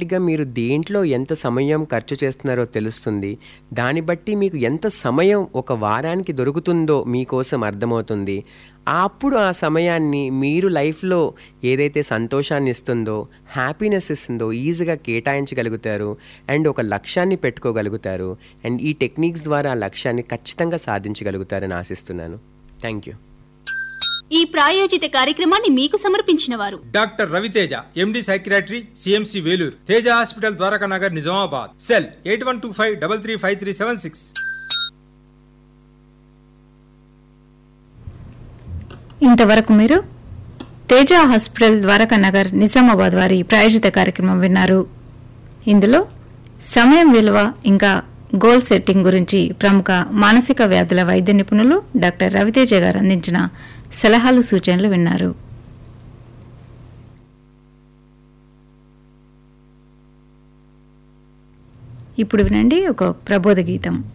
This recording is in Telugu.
ఆటోమేటిక్గా మీరు దేంట్లో ఎంత సమయం ఖర్చు చేస్తున్నారో తెలుస్తుంది దాన్ని బట్టి మీకు ఎంత సమయం ఒక వారానికి దొరుకుతుందో మీకోసం అర్థమవుతుంది అప్పుడు ఆ సమయాన్ని మీరు లైఫ్లో ఏదైతే సంతోషాన్ని ఇస్తుందో హ్యాపీనెస్ ఇస్తుందో ఈజీగా కేటాయించగలుగుతారు అండ్ ఒక లక్ష్యాన్ని పెట్టుకోగలుగుతారు అండ్ ఈ టెక్నిక్స్ ద్వారా ఆ లక్ష్యాన్ని ఖచ్చితంగా సాధించగలుగుతారని ఆశిస్తున్నాను థ్యాంక్ యూ ఈ ప్రాయోజిత కార్యక్రమాన్ని మీకు సమర్పించిన వారు doctor Ravi Teja MD psychiatry CMC Vellore Teja hospital Dwaraka Nagar Nizamabad cell eight one two five double three five three seven six ఇంతవరకు మీరు తేజ హాస్పిటల్ ద్వారకా నగర్ నిజామాబాద్ వారి ప్రాయోజిత కార్యక్రమం విన్నారు ఇందులో సమయం విలువ ఇంకా గోల్ సెట్టింగ్ గురించి ప్రముఖ మానసిక వ్యాధుల వైద్య నిపుణులు డాక్టర్ రవితేజ గారు అందించిన సలహాలు సూచనలు విన్నారు ఇప్పుడు వినండి ఒక ప్రబోధ గీతం